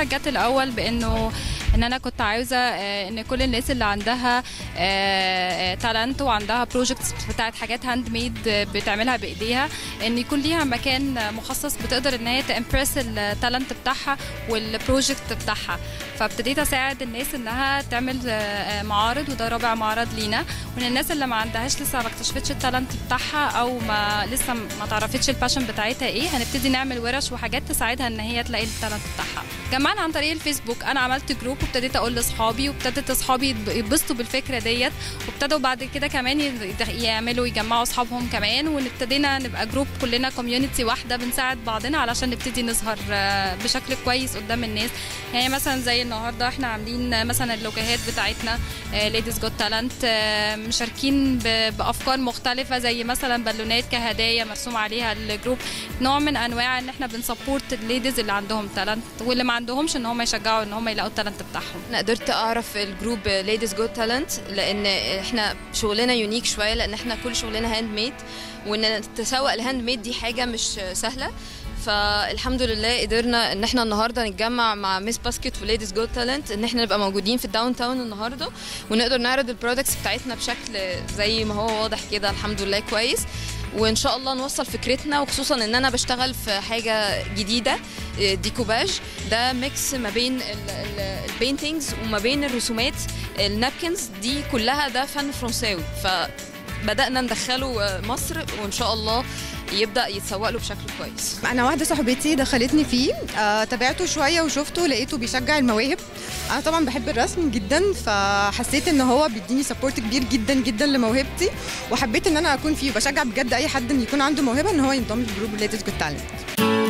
الفكره جت الاول بانه ان انا كنت عاوزه آه، ان كل الناس اللي عندها تالنت وعندها بروجكتس بتاعت حاجات هاند ميد بتعملها بايديها ان يكون ليها مكان مخصص بتقدر ان هي تمبرس التالنت بتاعها والبروجكت بتاعها فابتديت اساعد الناس انها تعمل آه، معارض وده رابع معرض لينا وان الناس اللي ما عندهاش لسه ما اكتشفتش التالنت بتاعها او ما لسه ما تعرفتش الباشن بتاعتها ايه هنبتدي نعمل ورش وحاجات تساعدها ان هي تلاقي التالنت بتاعها جمعنا عن طريق الفيسبوك انا عملت جروب وابتديت اقول لاصحابي وابتدت اصحابي يتبسطوا بالفكره ديت وابتدوا بعد كده كمان يد- يعملوا يجمعوا اصحابهم كمان وابتدينا نبقى جروب كلنا كوميونتي واحده بنساعد بعضنا علشان نبتدي نظهر آه، بشكل كويس قدام الناس يعني مثلا زي النهارده احنا عاملين مثلا اللوجوهات بتاعتنا ليديز جوت تالنت مشاركين ب- بافكار مختلفه زي مثلا بالونات كهدايا مرسوم عليها الجروب نوع من انواع ان احنا بنسبورت الليديز اللي عندهم تالنت واللي ما عندهمش ان هم يشجعوا ان هم يلاقوا التالنت بتاعهم انا قدرت اعرف الجروب ليديز جود تالنت لان احنا شغلنا يونيك شويه لان احنا كل شغلنا هاند ميد وان تسوق الهاند ميد دي حاجه مش سهله فالحمد لله قدرنا ان احنا النهارده نتجمع مع ميس باسكت وليديز جود تالنت ان احنا نبقى موجودين في الداون تاون النهارده ونقدر نعرض البرودكتس بتاعتنا بشكل زي ما هو واضح كده الحمد لله كويس وان شاء الله نوصل فكرتنا وخصوصا ان انا بشتغل في حاجه جديده ديكوباج ده ميكس ما بين البينتينجز وما بين الرسومات النابكنز دي كلها ده فن فرنساوي فبدانا ندخله مصر وان شاء الله يبدا يتسوق له بشكل كويس انا واحده صاحبتي دخلتني فيه آه، تابعته شويه وشفته لقيته بيشجع المواهب انا طبعا بحب الرسم جدا فحسيت ان هو بيديني سبورت كبير جدا جدا لموهبتي وحبيت ان انا اكون فيه وبشجع بجد اي حد ان يكون عنده موهبه ان هو ينضم لجروب ليديز جود تالنت